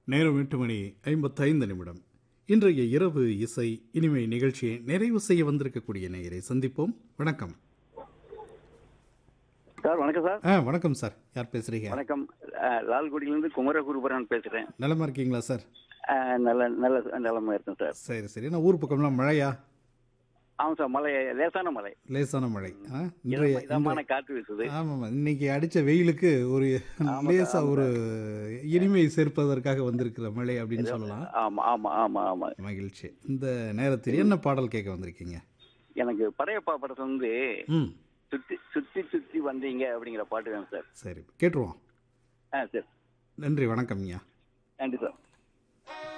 நேரம் எட்டு மணி ஐம்பத்தைந்து நிமிடம் இன்றைய இரவு இசை இனிமை நிகழ்ச்சியை நிறைவு செய்ய வந்திருக்கக்கூடிய நேயரை சந்திப்போம் வணக்கம் சார் வணக்கம் சார் ஆ வணக்கம் சார் யார் பேசுறீங்க வணக்கம் அஹ், லால்குடியிலிருந்து குமரகுருபரன் பேசுகிறேன் நலமா இருக்கீங்களா சார் நல்ல நல்ல நிலமா இருக்கேன் சார் சரி சரி நான் ஊர் பக்கம்லாம் மழையா ஆமாம் சார் மலை லேசான மலை லேசான மழை ஆ இன்றைய இதமான காற்று வீசுது ஆமாம் இன்னைக்கு அடிச்ச வெயிலுக்கு ஒரு லேசா ஒரு இனிமை சேர்ப்பதற்காக வந்திருக்கிற மழை அப்படின்னு சொல்லலாம் ஆமா ஆமா ஆமா ஆமா மகிழ்ச்சி இந்த நேரத்தில் என்ன பாடல் கேட்க வந்திருக்கீங்க எனக்கு படையப்பா படத்துல வந்து ம் சுத்தி சுத்தி சுத்தி வந்தீங்க அப்படிங்கிற பாட்டு வேணும் சார் சரி கேட்டுருவோம் ஆ சரி நன்றி வணக்கம் ஐயா நன்றி சார்